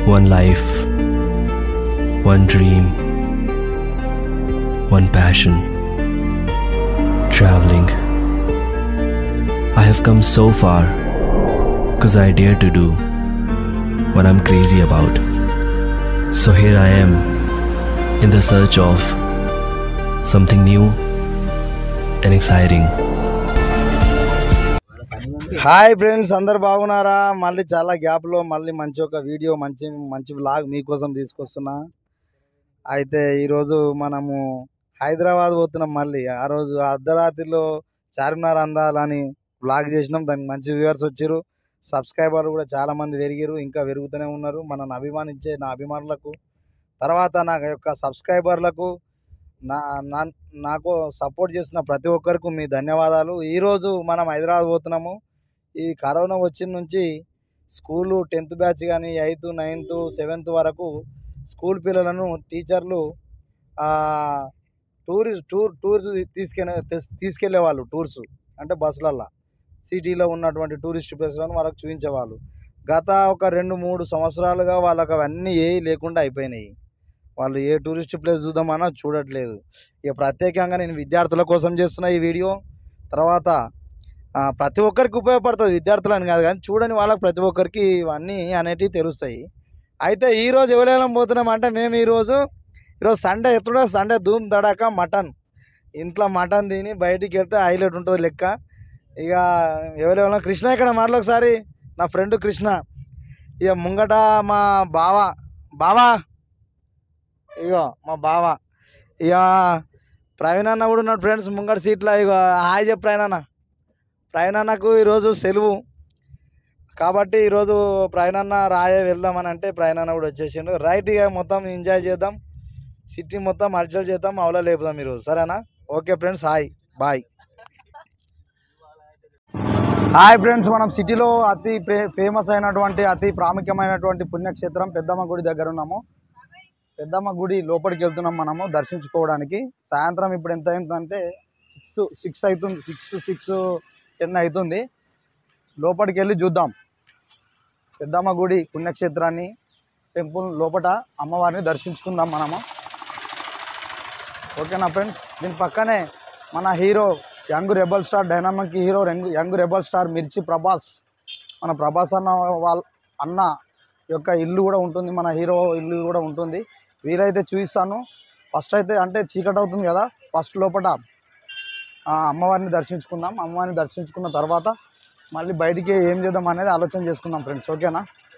one life, one dream, one passion traveling. I have come so far because I dare to do what I'm crazy about. So here I am in the search of something new and exciting. Hi friends అందరు బాగున్నారా మళ్ళీ చాలా గ్యాప్లో మళ్ళీ మంచి ఒక video మంచి మంచి వ్లాగ్ మీకోసం తీసుకొస్తున్నా అయితే ఈరోజు మనము హైదరాబాద్ పోతున్నాం మళ్ళీ ఆ రోజు అర్ధరాత్రిలో చార్మినార్ అందాలని వ్లాగ్ చేసినాం దానికి మంచి వ్యూవర్స్ వచ్చారు సబ్స్క్రైబర్లు కూడా చాలా మంది పెరిగారు ఇంకా పెరుగుతూనే ఉన్నారు మనల్ని అభిమానించే నా అభిమానులకు తర్వాత నా యొక్క సబ్స్క్రైబర్లకు నా నా- నాకు సపోర్ట్ చేస్తున్న ప్రతి ఒక్కరికి మీ ధన్యవాదాలు ఈరోజు మనం హైదరాబాద్ పోతున్నాము ఈ కరోనా వచ్చిన నుంచి స్కూలు టెన్త్ బ్యాచ్ కానీ ఎయిత్ నైన్త్ సెవెంత్ వరకు స్కూల్ పిల్లలను టీచర్లు టూరిస్ట్ టూర్ టూర్స్ తీసుకెళ్ళే తీసుకెళ్లే వాళ్ళు టూర్స్ అంటే బస్సులల్లో సిటీలో ఉన్నటువంటి టూరిస్ట్ ప్లేస్లను వాళ్ళకి చూపించేవాళ్ళు గత ఒక రెండు మూడు సంవత్సరాలుగా వాళ్ళకి అవన్నీ ఏ లేకుండా అయిపోయినాయి వాళ్ళు ఏ టూరిస్ట్ ప్లేస్ చూద్దామన్నా చూడట్లేదు ఇక ప్రత్యేకంగా నేను విద్యార్థుల కోసం చేస్తున్న ఈ వీడియో తర్వాత ఆ, ప్రతి ఒక్కరికి ఉపయోగపడుతుంది విద్యార్థులని కాదు కానీ చూడని వాళ్ళకి ప్రతి ఒక్కరికి ఇవన్నీ అనేటివి తెలుస్తాయి అయితే ఈరోజు ఎవరెవరం పోతున్నాం అంటే మేము ఈరోజు ఈరోజు సండే ఎత్తుడే సండే ధూమ్ దడాక మటన్ ఇంట్లో మటన్ తిని బయటికి వెళ్తే హైలైట్ ఉంటుంది లెక్క ఇక ఎవరెవరం కృష్ణ ఇక్కడ మాటలు ఒకసారి నా ఫ్రెండ్ కృష్ణ ఇక ముంగట మా బావ బావా ఇగో మా బావ ఇక ప్రవీణ్ అన్న కూడా ఉన్నాడు ఫ్రెండ్స్ ముంగట సీట్లో ఇక హాయ్ చెప్పు ప్రవీణ్ అన్న ప్రవీణ్ అన్నకు ఈరోజు సెలవు కాబట్టి ఈరోజు ప్రవీణ్ అన్న రాయే వెళ్దామని అంటే ప్రవీణ్ అన్న కూడా వచ్చేసిండు రైట్ ఇక మొత్తం ఎంజాయ్ చేద్దాం సిటీ మొత్తం అర్చల్ చేద్దాం అవలా లేపుదాం ఈరోజు సరేనా okay friends hi bye hi friends మనం సిటీలో అతి ఫేమస్ అయినటువంటి అతి ప్రాముఖ్యమైనటువంటి పుణ్యక్షేత్రం పెద్దమ్మ గుడి దగ్గర ఉన్నాము పెద్దమ్మ గుడి లోపలికి వెళ్తున్నాం మనము దర్శించుకోవడానికి సాయంత్రం ఇప్పుడు ఎంత అయిందంటే సిక్స్ సిక్స్ అవుతుంది సిక్స్ సిక్స్ టెన్ అవుతుంది లోపలికి వెళ్ళి చూద్దాం పెద్దమ్మ గుడి పుణ్యక్షేత్రాన్ని టెంపుల్ లోపల అమ్మవారిని దర్శించుకుందాం మనము ఓకేనా ఫ్రెండ్స్ దీని పక్కనే మన hero young rebel star dynamic hero young young rebel star Mirchi Prabhas మన ప్రభాస్ అన్న వాళ్ళ అన్న యొక్క ఇల్లు కూడా ఉంటుంది మన హీరో ఇల్లు కూడా ఉంటుంది వీలైతే చూపిస్తాను ఫస్ట్ అయితే అంటే చీకటి అవుతుంది కదా ఫస్ట్ లోపల ఆ, అమ్మవారిని దర్శించుకుందాం అమ్మవారిని దర్శించుకున్న తర్వాత మళ్ళీ బయటికి ఏం చేద్దాం అనేది ఆలోచన చేసుకుందాం ఫ్రెండ్స్ ఓకేనా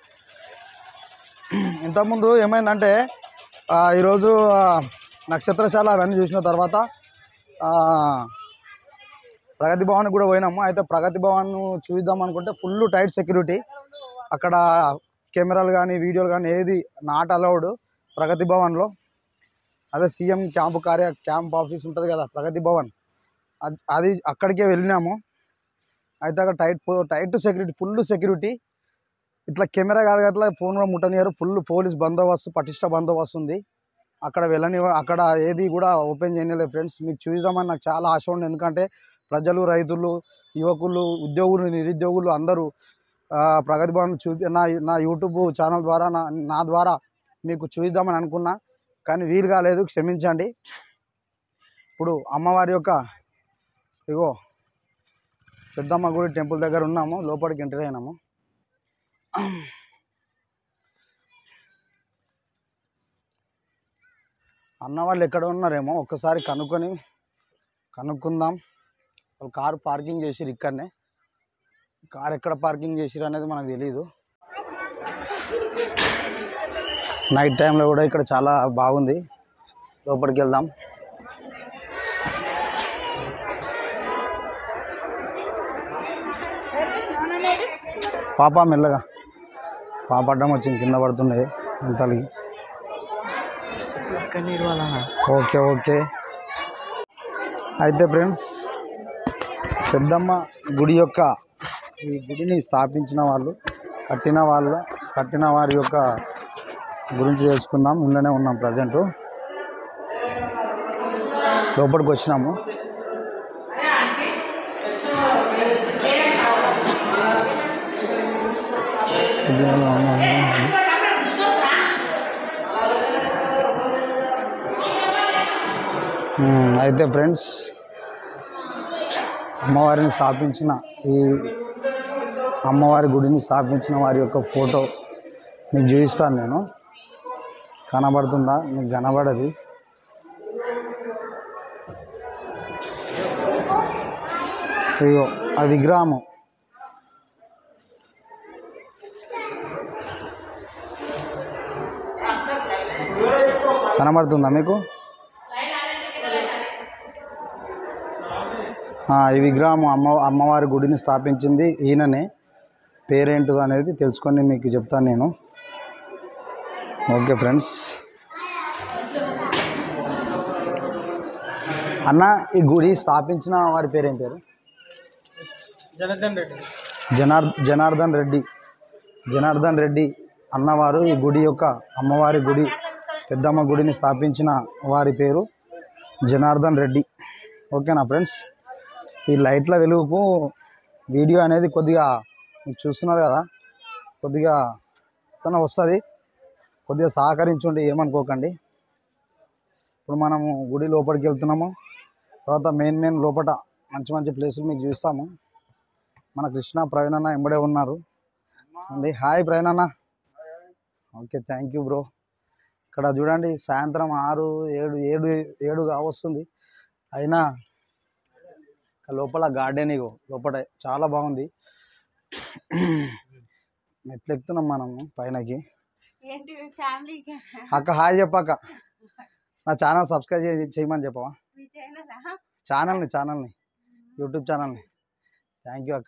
ఇంతకుముందు ఏమైందంటే ఆ, ఈరోజు ఆ, నక్షత్రశాల అవన్నీ చూసిన తర్వాత ఆ, ప్రగతి భవన్ కూడా పోయినాము అయితే ప్రగతి భవన్ చూద్దాం అనుకుంటే ఫుల్ టైట్ సెక్యూరిటీ అక్కడ కెమెరాలు కానీ వీడియోలు కానీ ఏది నాట్ అలౌడ్ ప్రగతి భవన్లో అదే సీఎం క్యాంపు కార్య క్యాంప్ ఆఫీస్ ఉంటుంది కదా ప్రగతి భవన్ అద్- అది అక్కడికే వెళ్ళినాము అయితే అక్కడ tight tight security full security ఇట్లా కెమెరా కాదు కదా ఇట్లా ఫోన్ కూడా ముట్టనియారు ఫుల్ పోలీస్ బందోబస్తు పటిష్ట బందోబస్తు ఉంది అక్కడ వెళ్ళని అక్కడ ఏది కూడా ఓపెన్ చేయలేదు ఫ్రెండ్స్ మీకు చూద్దామని నాకు చాలా ఆశ ఉంది ఎందుకంటే ప్రజలు రైతులు యువకులు ఉద్యోగులు నిరుద్యోగులు అందరూ ఆ, ప్రగతి భవన్ చూపి నా నా యూట్యూబ్ ఛానల్ ద్వారా నా నా ద్వారా మీకు చూద్దామని అనుకున్నా కానీ వీలు కాలేదు క్షమించండి ఇప్పుడు అమ్మవారి యొక్క ఇగో పెద్దమ్మ గుడి టెంపుల్ దగ్గర ఉన్నాము లోపలికి ఎంటర్ అయినాము అన్న వాళ్ళు ఎక్కడ ఉన్నారేమో ఒక్కసారి కనుక్కొని కనుక్కుందాం వాళ్ళు కారు పార్కింగ్ చేసిరు ఇక్కడనే కార్ ఎక్కడ పార్కింగ్ చేసిరు అనేది మనకు తెలియదు నైట్ టైంలో కూడా ఇక్కడ చాలా బాగుంది లోపలికి వెళ్దాం పాప మెల్లగా పాప అడ్డం వచ్చింది కింద పడుతున్నది ఇంతలకి ఓకే ఓకే అయితే ఫ్రెండ్స్ పెద్దమ్మ గుడి యొక్క ఈ గుడిని స్థాపించిన వాళ్ళు కట్టిన వాళ్ళు కట్టిన వారి యొక్క గురించి తెలుసుకుందాం ఇంట్లోనే ఉన్నాం ప్రజెంట్ లోపలికి వచ్చినాము మ్మ్. అయితే ఫ్రెండ్స్ అమ్మవారిని స్థాపించిన ఈ అమ్మవారి గుడిని స్థాపించిన వారి యొక్క ఫోటో మీకు చూపిస్తాను నేను కనబడుతుందా మీకు కనబడది అయ్యో ఆ విగ్రహము కనబడుతుందా మీకు ఆ, ఈ విగ్రహం అమ్మ అమ్మవారి గుడిని స్థాపించింది ఈయననే పేరేంటిదో అనేది తెలుసుకొని మీకు చెప్తాను నేను ఓకే ఫ్రెండ్స్ అన్న ఈ గుడి స్థాపించిన వారి పేరేం పేరు జనార్దన్ రెడ్డి జనార్ జనార్దన్ రెడ్డి జనార్దన్ రెడ్డి అన్నవారు ఈ గుడి యొక్క అమ్మవారి గుడి పెద్దమ్మ గుడిని స్థాపించిన వారి పేరు జనార్దన్ రెడ్డి ఓకేనా ఫ్రెండ్స్ ఈ లైట్ల వెలుగుకు వీడియో అనేది కొద్దిగా మీకు చూస్తున్నారు కదా కొద్దిగా తన వస్తుంది కొద్దిగా సహకరించుండి ఏమనుకోకండి ఇప్పుడు మనము గుడి లోపలికి వెళ్తున్నాము తర్వాత మెయిన్ మెయిన్ లోపల మంచి మంచి ప్లేసులు మీకు చూస్తాము మన కృష్ణ ప్రవీణ్ అన్న ఎంబడే ఉన్నారు అండి హాయ్ ప్రవీణ్ అన్న ఓకే థ్యాంక్ యూ బ్రో ఇక్కడ చూడండి సాయంత్రం ఆరు ఏడు ఏడు ఏడు కావస్తుంది అయినా ఇక్కడ లోపల గార్డెన్ ఇగో లోపల చాలా బాగుంది మెట్లు ఎక్కుతున్నాం మనము పైనకి ఏంటి మీ ఫ్యామిలీకి అక్క హాయ్ చెప్పక్క నా ఛానల్ సబ్స్క్రైబ్ చేయ- చేయమని చెప్పవా మీ ఛానల్ ఛానల్ని ఛానల్ని యూట్యూబ్ ఛానల్ని థ్యాంక్ యూ అక్క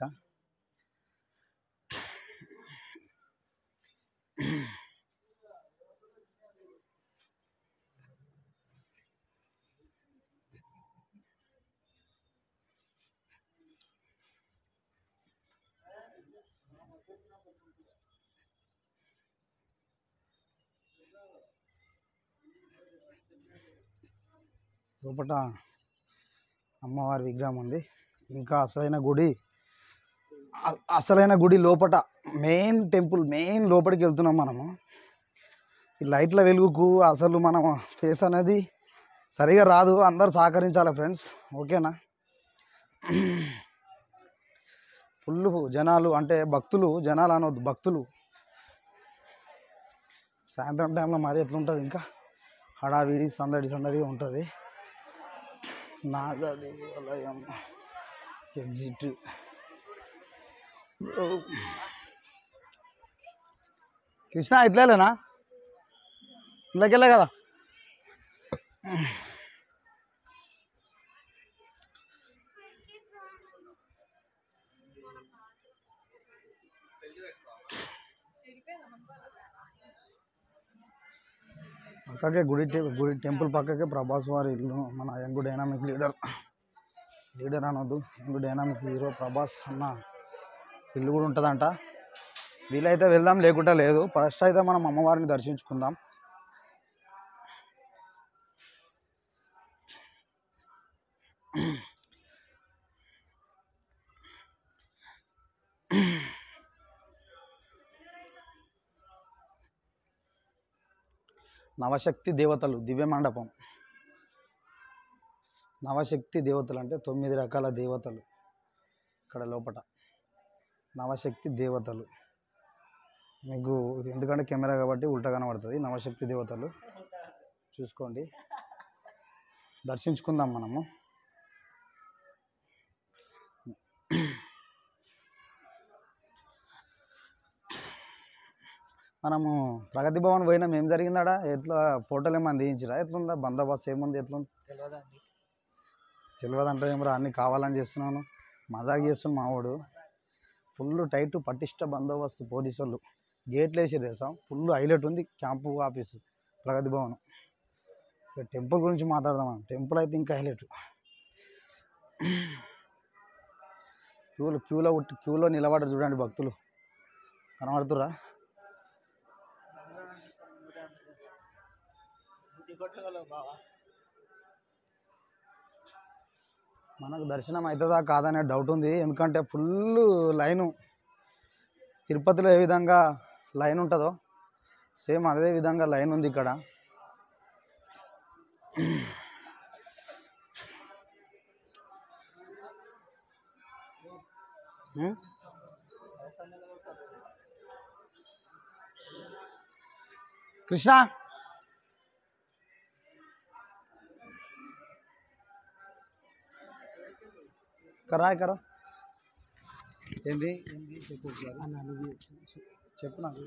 లోపల అమ్మవారి విగ్రహం ఉంది ఇంకా అసలైన గుడి అ- అసలైన గుడి లోపట మెయిన్ టెంపుల్ మెయిన్ లోపలికి వెళ్తున్నాం మనము ఈ లైట్ల వెలుగుకు అసలు మనం ఫేస్ అనేది సరిగా రాదు అందరు సహకరించాలి ఫ్రెండ్స్ ఓకేనా ఫుల్ జనాలు అంటే భక్తులు జనాలు అనవద్దు భక్తులు సాయంత్రం టైంలో మరీ ఎట్లుంటుంది ఇంకా హడావిడి సందడి సందడిగా ఉంటుంది నాగదేవాలయం ఎగ్జిట్ కృష్ణ ఇట్లేనా ఇళ్ళకెళ్ళే కదా పక్కకే గుడి టె- గుడి టెంపుల్ పక్కకే ప్రభాస్ వారి ఇల్లు మన యంగ్ డైనామిక్ లీడర్ లీడర్ అనొద్దు యంగ్ డైనామిక్ హీరో ప్రభాస్ అన్న ఇల్లు కూడా ఉంటుందంట వీలైతే వెళ్దాం లేకుంటే లేదు ఫస్ట్ అయితే మనం అమ్మవారిని దర్శించుకుందాం నవశక్తి దేవతలు దివ్య మండపం నవశక్తి దేవతలు అంటే తొమ్మిది రకాల దేవతలు ఇక్కడ లోపల నవశక్తి దేవతలు మీకు ఇది ఎందుకంటే కెమెరా కాబట్టి ఉల్టా కనబడుతుంది నవశక్తి దేవతలు చూసుకోండి దర్శించుకుందాం మనము మనము ప్రగతి భవన్ పోయినాం ఏం జరిగిందాడా ఎట్లా ఫోటోలు ఏమన్నా తీయించిరా ఎట్లుందా బందోబస్తు ఏముంది ఎట్లుంది తెలియదండి తెలియదంటే ఏమరా అన్నీ కావాలని చేస్తున్నాను మజాక్ చేస్తున్న మావాడు ఫుల్ టైట్ పటిష్ట బందోబస్తు పోలీసులు గేట్లు వేసి తెలుసా ఫుల్ హైలైట్ ఉంది క్యాంపు ఆఫీసు ప్రగతి భవన్ ఇక టెంపుల్ గురించి మాట్లాడదాం మనం టెంపుల్ అయితే ఇంకా హైలైట్ క్యూలో క్యూలో ఉట్టి క్యూలో నిలబడ్డారు చూడండి భక్తులు కనబడుతురా మనకు దర్శనం అవుతుందా కాదనే డౌట్ ఉంది ఎందుకంటే ఫుల్ లైను తిరుపతిలో ఏ విధంగా లైన్ ఉంటుందో సేమ్ అదే విధంగా లైన్ ఉంది ఇక్కడ ఉం? కృష్ణ కరా కరా ఏంది ఏంది చెప్పు ఒకసారి చెప్పు నాకు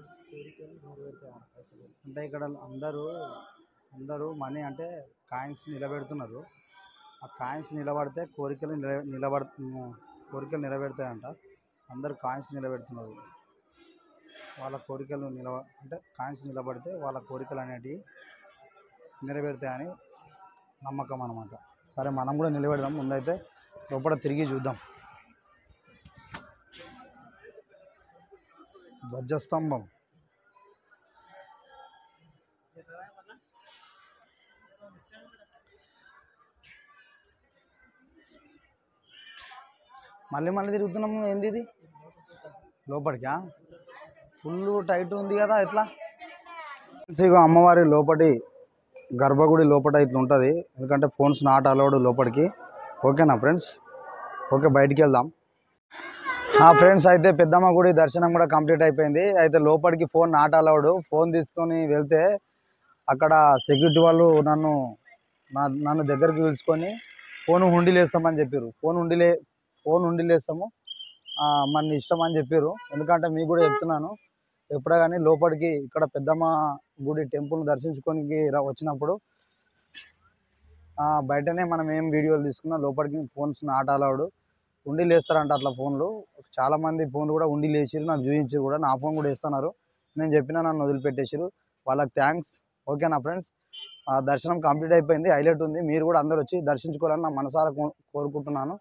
అంటే ఇక్కడ అందరూ అందరూ మనీ అంటే కాయిన్స్ నిలబెడుతున్నారు ఆ కాయిన్స్ నిలబడితే కోరికలు నిల నిలబడ కోరికలు నిలబెడతాయంట అందరు కాయిన్స్ నిలబెడుతున్నారు వాళ్ళ కోరికలు నిలబ అంటే కాయిన్స్ నిలబడితే వాళ్ళ కోరికలు అనేటివి నెరవేరుతాయని నమ్మకం అనమాట సరే మనం కూడా నిలబెడదాం ముందైతే లోపల తిరిగి చూద్దాం ధ్వజస్తంభం మళ్ళీ మళ్ళీ తిరుగుతున్నాము ఏంది ఇది లోపలికా ఫుల్ టైట్ ఉంది కదా ఎట్లా ఇగో అమ్మవారి లోపటి గర్భగుడి లోపల ఇట్లా ఉంటుంది ఎందుకంటే ఫోన్స్ నాట్ అలౌడ్ లోపలికి ఓకేనా ఫ్రెండ్స్ ఓకే బయటికి వెళ్దాం ఆ ఫ్రెండ్స్ అయితే పెద్దమ్మ గుడి దర్శనం కూడా కంప్లీట్ అయిపోయింది అయితే లోపలికి ఫోన్ నాట్ అలౌడ్ ఫోన్ తీసుకొని వెళ్తే అక్కడ సెక్యూరిటీ వాళ్ళు నన్ను నా నన్ను దగ్గరికి పిలుచుకొని ఫోన్ హుండీలేస్తామని చెప్పారు ఫోన్ హుండీలే ఫోన్ హుండీలేస్తాము ఆ, మన నీ ఇష్టం అని చెప్పారు ఎందుకంటే మీకు కూడా చెప్తున్నాను ఎప్పుడే కానీ లోపలికి ఇక్కడ పెద్దమ్మ గుడి టెంపుల్ని దర్శించుకొని వచ్చినప్పుడు ఆ, బయటనే మనం ఏం వీడియోలు తీసుకున్నా లోపలికి ఫోన్స్ నాట్ అలౌడ్ ఉండి వేస్తారంట అట్లా ఫోన్లు చాలా మంది ఫోన్లు కూడా ఉండి లేచిరు నాకు చూపించారు కూడా నా ఫోన్ కూడా వేస్తున్నారు నేను చెప్పినా నన్ను వదిలిపెట్టేసారు వాళ్ళకి థ్యాంక్స్ ఓకేనా ఫ్రెండ్స్ ఆ దర్శనం కంప్లీట్ అయిపోయింది హైలైట్ ఉంది మీరు కూడా అందరూ వచ్చి దర్శించుకోవాలని నా మనసారా కో- కోరుకుంటున్నాను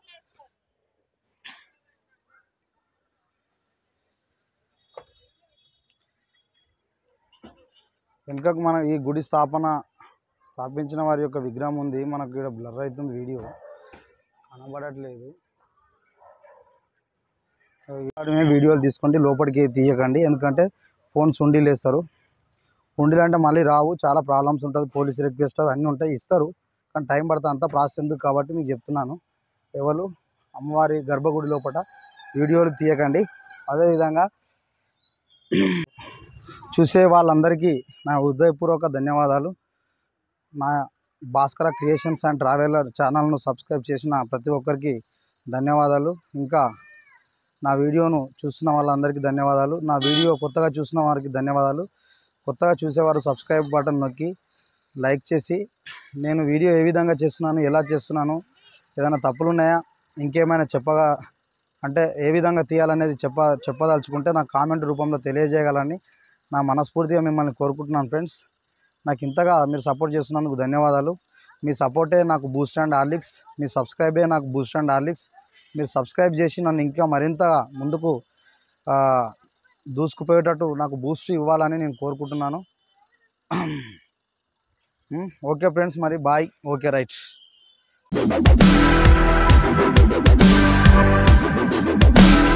వెనుకకు మన ఈ గుడి స్థాపన స్థాపించిన వారి యొక్క విగ్రహం ఉంది మనకు ఇక్కడ బ్లర్ అవుతుంది వీడియో కనబడట్లేదు వాటినే వీడియోలు తీసుకోండి లోపలికి తీయకండి ఎందుకంటే ఫోన్స్ ఉండిలు వేస్తారు ఉండిలు అంటే మళ్ళీ రావు చాలా ప్రాబ్లమ్స్ ఉంటుంది పోలీస్ రిక్వెస్ట్ అన్నీ ఉంటాయి ఇస్తారు కానీ టైం పడుతుంది అంతా ప్రాసెస్ ఎందుకు కాబట్టి మీకు చెప్తున్నాను ఎవరు అమ్మవారి గర్భగుడి లోపల వీడియోలు తీయకండి అదేవిధంగా చూసే వాళ్ళందరికీ నా హృదయపూర్వక ధన్యవాదాలు నా భాస్కర క్రియేషన్స్ అండ్ ట్రావెలర్ ఛానల్ను సబ్స్క్రైబ్ చేసిన ప్రతి ఒక్కరికి ధన్యవాదాలు ఇంకా నా వీడియోను చూస్తున్న వాళ్ళందరికీ ధన్యవాదాలు నా వీడియో కొత్తగా చూసిన వారికి ధన్యవాదాలు కొత్తగా చూసేవారు సబ్స్క్రైబ్ బటన్ నొక్కి లైక్ చేసి నేను వీడియో ఏ విధంగా చేస్తున్నాను ఎలా చేస్తున్నాను ఏదైనా తప్పులు ఉన్నాయా ఇంకేమైనా చెప్పగా అంటే ఏ విధంగా తీయాలనేది చెప్ప చెప్పదలుచుకుంటే నాకు కామెంట్ రూపంలో తెలియజేయగలని నా మనస్ఫూర్తిగా మిమ్మల్ని కోరుకుంటున్నాను ఫ్రెండ్స్ నాకు ఇంతగా మీరు సపోర్ట్ చేస్తున్నందుకు ధన్యవాదాలు మీ సపోర్టే నాకు బూస్ట్ అండ్ హార్లిక్స్ మీ సబ్స్క్రైబే నాకు బూస్ట్ అండ్ హార్లిక్స్ మీరు సబ్స్క్రైబ్ చేసి నన్ను ఇంకా మరింత ముందుకు ఆ, దూసుకుపోయేటట్టు నాకు బూస్ట్ ఇవ్వాలని నేను కోరుకుంటున్నాను ఉమ్, ఓకే ఫ్రెండ్స్ మరి బాయ్ ఓకే రైట్